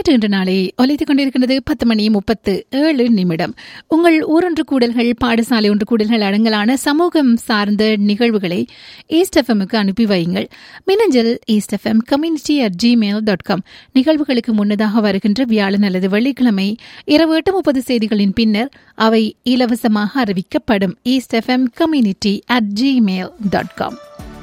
நேற்று இன்று நாளை ஒலித்துக் கொண்டிருக்கின்றது பத்து மணி முப்பத்து ஏழு நிமிடம் உங்கள் ஊரொன்று கூடல்கள் பாடசாலை ஒன்று கூடல்கள் அடங்கலான சமூகம் சார்ந்த நிகழ்வுகளை ஈஸ்ட் எஃப்எம்முக்கு அனுப்பி வையுங்கள் மின்னஞ்சல் east FM community at Gmail dot com நிகழ்வுகளுக்கு முன்னதாக வருகின்ற வியாழன் அல்லது வெள்ளிக்கிழமை இரவு எட்டு முப்பது செய்திகளின் பின்னர் அவை இலவசமாக அறிவிக்கப்படும் east FM community at Gmail dot com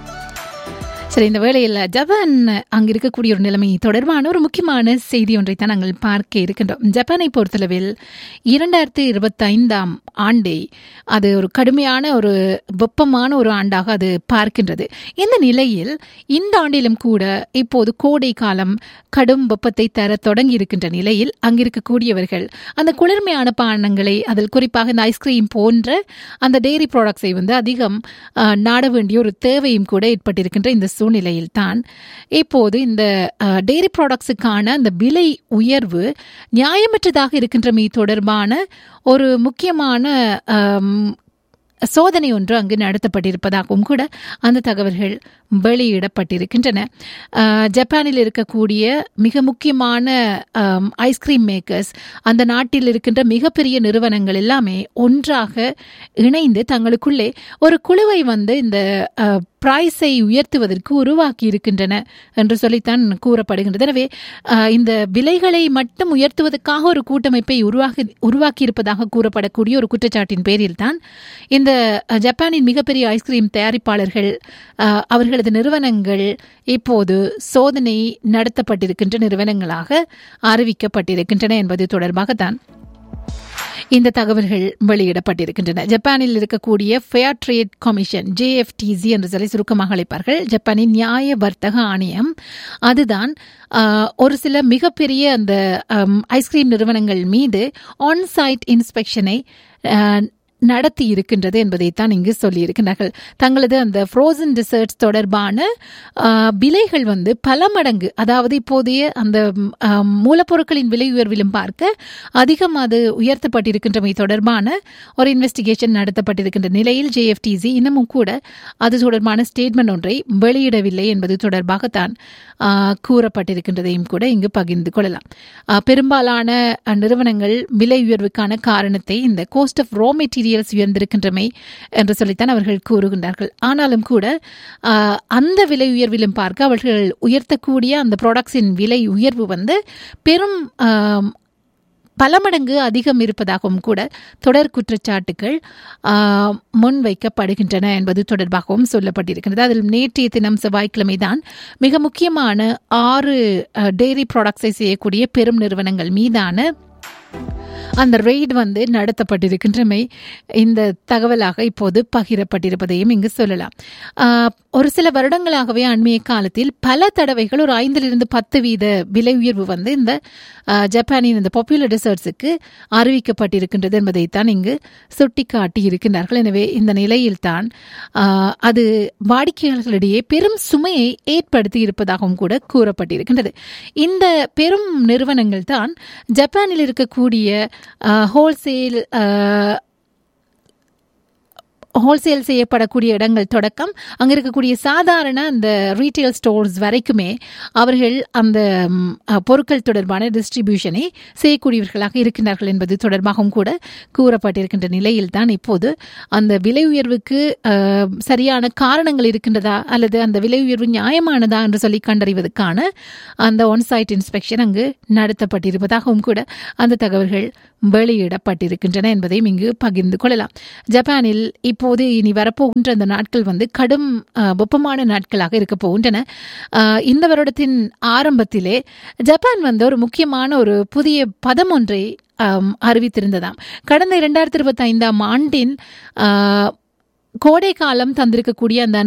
சரி இந்த வேளையில் ஜப்பான் அங்கு இருக்கக்கூடிய ஒரு நிலைமை தொடர்பான ஒரு முக்கியமான செய்தி ஒன்றை தான் நாங்கள் பார்க்க இருக்கின்றோம் ஜப்பானை பொறுத்தளவில் இரண்டாயிரத்தி இருபத்தைந்தாம் ஆண்டை அது ஒரு கடுமையான ஒரு வெப்பமான ஒரு ஆண்டாக அது பார்க்கின்றது இந்த நிலையில் இந்த ஆண்டிலும் கூட இப்போது கோடை காலம் கடும் வெப்பத்தை தர தொடங்கி இருக்கின்ற நிலையில் அங்கிருக்கக்கூடியவர்கள் அந்த குளிர்மையான பானங்களை அதில் குறிப்பாக இந்த ஐஸ்கிரீம் போன்ற அந்த டெய்ரி ப்ராடக்ட்ஸை வந்து அதிகம் அஹ், நாட வேண்டிய ஒரு தேவையும் கூட ஏற்பட்டிருக்கின்ற இந்த சூழ்நிலையில் தான் இப்போது இந்த டெய்ரி ப்ராடக்ட்ஸுக்கான அந்த விலை உயர்வு நியாயமற்றதாக இருக்கின்றமை தொடர்பான ஒரு முக்கியமான அம், சோதனை ஒன்று அங்கு நடத்தப்பட்டிருப்பதாகவும் கூட அந்த தகவல்கள் வெளியிடப்பட்டிருக்கின்றன அஹ், ஜப்பானில் இருக்கக்கூடிய மிக முக்கியமான அம், ஐஸ்கிரீம் மேக்கர்ஸ் அந்த நாட்டில் இருக்கின்ற மிகப்பெரிய நிறுவனங்கள் எல்லாமே ஒன்றாக இணைந்து தங்களுக்குள்ளே ஒரு குழுவை வந்து இந்த அஹ், பிரைஸை உயர்த்துவதற்கு உருவாக்கி இருக்கின்றன என்று சொல்லித்தான் கூறப்படுகின்றது எனவே அஹ், இந்த விலைகளை மட்டும் உயர்த்துவதற்காக ஒரு கூட்டமைப்பை உருவாக்கி உருவாக்கி இருப்பதாக கூறப்படக்கூடிய ஒரு குற்றச்சாட்டின் பேரில் தான் இந்த அஹ், ஜப்பானின் மிகப்பெரிய ஐஸ்கிரீம் தயாரிப்பாளர்கள் அஹ், அவர்களது நிறுவனங்கள் இப்போது சோதனை நடத்தப்பட்டிருக்கின்ற நிறுவனங்களாக அறிவிக்கப்பட்டிருக்கின்றன என்பது தொடர்பாகத்தான் இந்த தகவல்கள் வெளியிடப்பட்டிருக்கின்றன ஜப்பானில் இருக்கக்கூடிய ஃபேர் ட்ரேட் கமிஷன் ஜேஎஃப்டிசி என்று சொல்லி சுருக்கமாக அழைப்பார்கள் ஜப்பானின் நியாய வர்த்தக ஆணையம் அதுதான் ஆஹ், ஒரு சில மிகப்பெரிய அந்த ஆம், ஐஸ்கிரீம் நிறுவனங்கள் மீது ஆன் சைட் இன்ஸ்பெக்ஷனை ஆஹ், நடத்தி இருக்கின்றது என்பதைத்தான் இங்கு சொல்லியிருக்கிறார்கள் தங்களது அந்த ஃப்ரோசன் டிசர்ட்ஸ் தொடர்பான ஆஹ், விலைகள் வந்து பல மடங்கு அதாவது இப்போதைய அந்த ம், ஆஹ், மூலப்பொருட்களின் விலை உயர்விலும் பார்க்க அதிகம் அது உயர்த்தப்பட்டிருக்கின்றமை தொடர்பான ஒரு இன்வெஸ்டிகேஷன் நடத்தப்பட்டிருக்கின்ற நிலையில் ஜேஎஃப்டிசி இன்னமும் கூட அது தொடர்பான ஸ்டேட்மெண்ட் ஒன்றை வெளியிடவில்லை என்பது தொடர்பாகத்தான் ஆஹ், கூறப்பட்டிருக்கின்றதையும் கூட இங்கு பகிர்ந்து கொள்ளலாம் ஆஹ், பெரும்பாலான அஹ், நிறுவனங்கள் விலை உயர்வுக்கான காரணத்தை இந்த கோஸ்ட் ஆஃப் ரா மெட்டீரியல்ஸ் உயர்ந்திருக்கின்றமை என்று சொல்லித்தான் அவர்கள் கூறுகின்றார்கள் ஆனாலும் கூட ஆஹ், அந்த விலை உயர்விலும் பார்க்க அவர்கள் உயர்த்தக்கூடிய அந்த ப்ராடக்ட்ஸின் விலை உயர்வு வந்து பெரும் ஆம், பல மடங்கு அதிகம் இருப்பதாகவும் கூட தொடர் குற்றச்சாட்டுகள் ஆஹ், முன்வைக்கப்படுகின்றன என்பது தொடர்பாகவும் சொல்லப்பட்டிருக்கிறது அதில் நேற்றைய தினம் செவ்வாய்க்கிழமை தான் மிக முக்கியமான ஆறு டெய்ரி ப்ராடக்ட்ஸை செய்யக்கூடிய பெரும் நிறுவனங்கள் மீதான அந்த ரெய்டு வந்து நடத்தப்பட்டிருக்கின்றமை இந்த தகவலாக இப்போது பகிரப்பட்டிருப்பதையும் இங்கு சொல்லலாம் ஆஹ், ஒரு சில வருடங்களாகவே அண்மைய காலத்தில் பல தடவைகள் ஒரு ஐந்திலிருந்து பத்து வீத விலை உயர்வு வந்து இந்த ஆஹ், ஜப்பானின் இந்த பாப்புலர் டிசர்ட்ஸுக்கு அறிவிக்கப்பட்டிருக்கின்றது என்பதைத்தான் இங்கு சுட்டிக்காட்டி இருக்கின்றார்கள் எனவே இந்த நிலையில்தான் ஆஹ், அது வாடிக்கையாளர்களிடையே பெரும் சுமையை ஏற்படுத்தி இருப்பதாகவும் கூட கூறப்பட்டிருக்கின்றது இந்த பெரும் நிறுவனங்கள் தான் ஜப்பானில் இருக்கக்கூடிய ஹோல்சேல் ஹோல்சேல் செய்யப்படக்கூடிய இடங்கள் தொடக்கம் அங்கே இருக்கக்கூடிய சாதாரண அந்த ரீட்டைல் ஸ்டோர்ஸ் வரைக்குமே அவர்கள் அந்த ம், அஹ், பொருட்கள் தொடர்பான டிஸ்ட்ரிபியூஷனை செய்யக்கூடியவர்களாக இருக்கின்றார்கள் என்பது தொடர்பாகவும் கூட கூறப்பட்டிருக்கின்ற நிலையில் தான் இப்போது அந்த விலை உயர்வுக்கு அஹ், சரியான காரணங்கள் இருக்கின்றதா அல்லது அந்த விலை உயர்வு நியாயமானதா என்று சொல்லி கண்டறிவதற்கான அந்த ஒன்சைட் இன்ஸ்பெக்ஷன் அங்கு நடத்தப்பட்டிருப்பதாகவும் கூட அந்த தகவல்கள் வெளியிடப்பட்டிருக்கின்றன என்பதையும் இங்கு பகிர்ந்து கொள்ளலாம் ஜப்பானில் இப்போது இனி வரப்போகின்ற அந்த நாட்கள் வந்து கடும் அஹ், வெப்பமான நாட்களாக இருக்க போகின்றன அஹ், இந்த வருடத்தின் ஆரம்பத்திலே ஜப்பான் வந்து ஒரு முக்கியமான ஒரு புதிய பதம் ஒன்றை அம், அறிவித்திருந்ததாம் கடந்த இரண்டாயிரத்தி இருபத்தி ஐந்தாம் ஆண்டின் அஹ், கோடை காலம் தந்திருக்கக்கூடிய அந்த